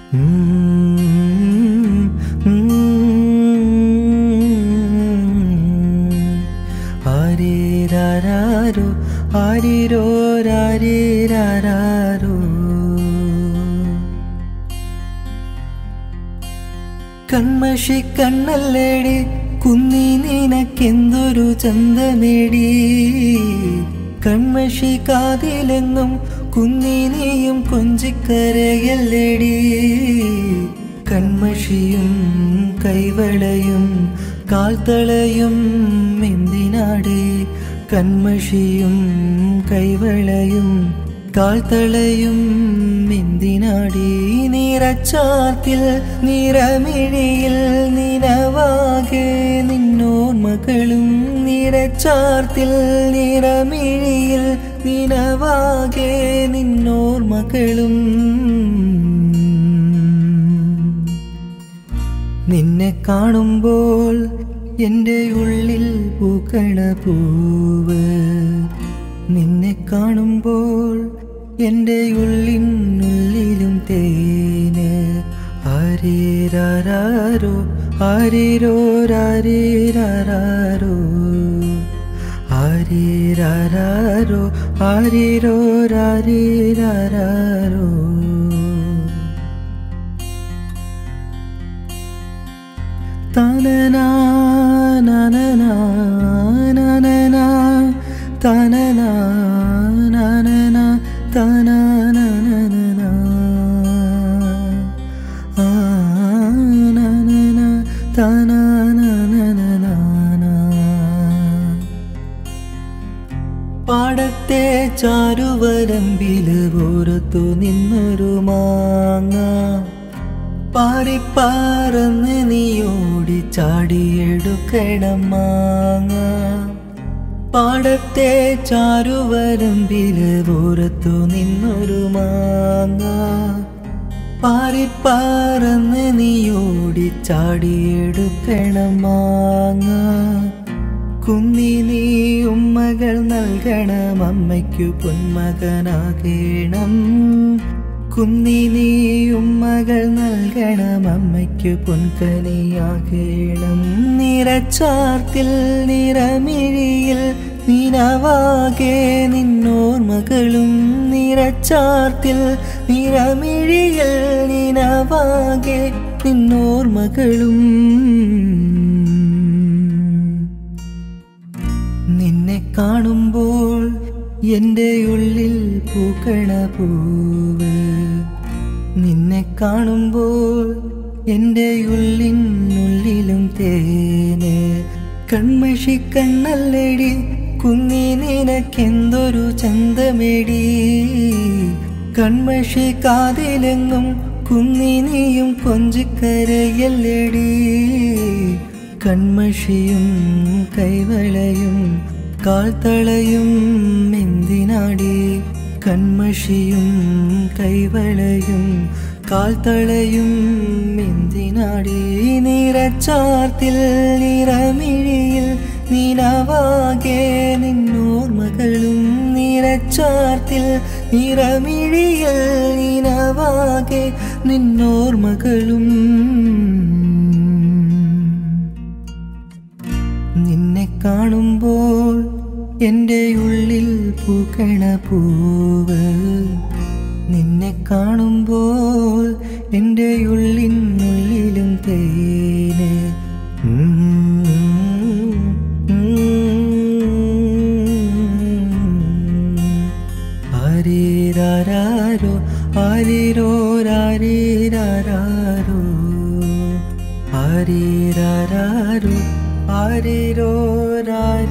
ആരീരാരോ ആരിരോ രാരീരാരോ കൺമഷി കണ്ണല്ലേടി കുന്നി നിനക്കെന്തൊരു ചന്തമേടി കൺമഷി കാതിലെങ്ങും കുന്നി നീയും കൊഞ്ചിക്കരയല്ലേടി കൺമഷിയും കൈവളയും കാൽത്തളയും എന്തിനാടി കൺമഷിയും കൈവളയും കാൽത്തളയും എന്തിനാടി നിറച്ചാത്തിൽ നിറമിഴിയിൽ നിനവാകെ നിന്നോർമകളും നിറച്ചാർത്തിൽ നിറമിഴിയിൽ നിനവാകെ നിന്നോർമകളും നിന്നെ കാണുമ്പോൾ എൻ്റെ ഉള്ളിൽ പൂക്കണ പൂവ് നിന്നെ കാണുമ്പോൾ എൻ്റെ ഉള്ളിനുള്ളിലും തേന് ആരീരാരോ ആരിരോ രാരീരാരോ ആരീരാരോ ആരിരോ രാരീരാരോ തനനാ നനനാ നനനാ തനനാ നനനാ തനനനനനാ ആ നനനാ തനനനനനാ പാടത്തെ ചാരുവരമ്പില് ഓരത്തു നിന്നൊരു മാങ്ങ പാറിപ്പാറന്ന് നീയോടി ചാടിയെടുക്കണം മാങ്ങ പാടത്തെ ചാരുവരമ്പില് ഓരത്തു നിന്നൊരു മാങ്ങ പാറിപ്പാറന്ന് നീയോടി ചാടിയെടുക്കണം മാങ്ങ കുന്നി നീ ഉമ്മകൾ നൽകണം അമ്മയ്ക്കു പൊന്മകനാകേണം കുന്നി നീ ഉമ്മകൾ നൽകണം അമ്മയ്ക്കു പൊൻകനിയാകേണം നിറച്ചാർത്തിൽ നിറമിഴിയിൽ നിനവാകെ നിന്നോർമകളും നിറച്ചാർത്തിൽ നിറമിഴിയിൽ നിനവാകെ നിന്നോർമകളും നിന്നെ കാണുമ്പോൾ എൻ്റെ ഉള്ളിൽ പൂക്കണ പൂവ് നിന്നെ കാണുമ്പോൾ എൻ്റെ ഉള്ളിനുള്ളിലും തേന് കൺമഷി കണ്ണല്ലടി കുന്നി നിനക്കെന്തൊരു ചന്തമേടി കൺമഷി കാതിലെങ്ങും കുന്നി നീയും കൊഞ്ചിക്കരയല്ലടി കൺമഷിയും കൈവളയും കാൽത്തളയും എന്തിനാടി കൺമഷിയും കൈവളയും കാൽത്തളയും എന്തിനാടി നിറച്ചാർത്തിൽ നിറമിഴിയിൽ നിനവാകെ നിന്നോർമകളും നിറച്ചാർത്തിൽ നിറമിഴിയിൽ നിനവാകെ നിന്നോർമകളും നിന്നെ കാണുമ്പോൾ എൻ്റെ ഉള്ളിൽ പൂക്കണ പൂവ് നിന്നെ കാണുമ്പോൾ എൻ്റെ ഉള്ളിനുള്ളിലും തേന് ആരീരാരോ ആരിരോ രാരീരാരോ ആരീരാരോ ആരിരോ രാരീരാരോ